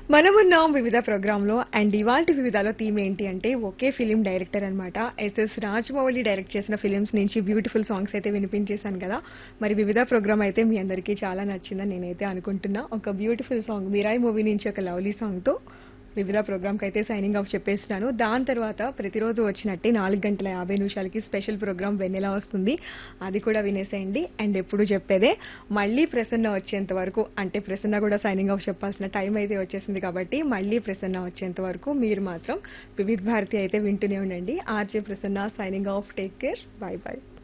మనమున్నాం వివిధ ప్రోగ్రాంలో అండ్ ఇవాంటి వివిధలో థీమ్ ఏంటి అంటే ఒకే ఫిలిం డైరెక్టర్ అన్నమాట ఎస్ఎస్ రాజమౌళి డైరెక్ట్ చేసిన ఫిలిమ్స్ నుంచి బ్యూటిఫుల్ సాంగ్స్ అయితే వినిపించేశాను కదా మరి వివిధ ప్రోగ్రామ్ అయితే మీ అందరికీ చాలా నచ్చిందని నేనైతే అనుకుంటున్నా ఒక బ్యూటిఫుల్ సాంగ్ మిరాయి మూవీ నుంచి ఒక లవ్లీ సాంగ్తో వివిధ ప్రోగ్రామ్కి అయితే సైనింగ్ ఆఫ్ చెప్పేస్తున్నాను దాని తర్వాత ప్రతిరోజు వచ్చినట్టే నాలుగు గంటల యాభై నిమిషాలకి స్పెషల్ ప్రోగ్రామ్ వెన్నెలా వస్తుంది అది కూడా వినేసేయండి అండ్ ఎప్పుడు చెప్పేదే మళ్ళీ ప్రసన్న వచ్చేంత వరకు అంటే ప్రసన్న కూడా సైనింగ్ ఆఫ్ చెప్పాల్సిన టైం అయితే వచ్చేసింది కాబట్టి మళ్ళీ ప్రసన్న వచ్చేంత వరకు మీరు మాత్రం వివిధ భారతి అయితే వింటూనే ఉండండి RJ Prasanna signing off take care bye by